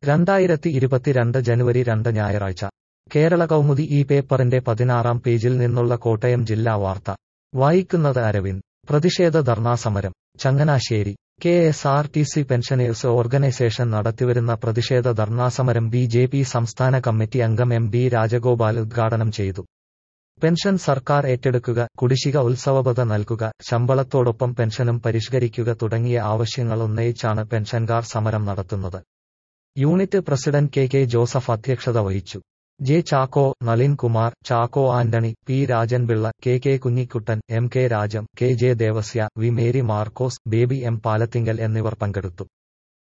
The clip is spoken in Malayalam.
രണ്ടായിരത്തി ഇരുപത്തിരണ്ട് ജനുവരി രണ്ട് ഞായറാഴ്ച കേരള കൗമുദി ഈ പേപ്പറിന്റെ പതിനാറാം പേജിൽ നിന്നുള്ള കോട്ടയം ജില്ലാ വാർത്ത വായിക്കുന്നത് അരവിന്ദ് പ്രതിഷേധ ധർണാസമരം Changanassery K S R T C pensioners organisation നടത്തിവരുന്ന പ്രതിഷേധ ധർണാസമരം ബി ജെ പി സംസ്ഥാന കമ്മിറ്റി അംഗം എം ബി രാജഗോപാൽ ഉദ്ഘാടനം ചെയ്തു പെൻഷൻ സർക്കാർ ഏറ്റെടുക്കുക കുടിശ്ശിക ഉത്സവബത നൽകുക ശമ്പളത്തോടൊപ്പം പെൻഷനും പരിഷ്കരിക്കുക തുടങ്ങിയ ആവശ്യങ്ങൾ ഉന്നയിച്ചാണ് പെൻഷൻകാർ സമരം നടത്തുന്നത് unit president K K Joseph അധ്യക്ഷത വഹിച്ചു J Chacko Nalin Kumar Chacko Antony P Rajanpillai K K Kunhikuttan M K Rajam K J Devasya V Mary Markose Baby M Palathinkal എന്നിവർ പങ്കെടുത്തു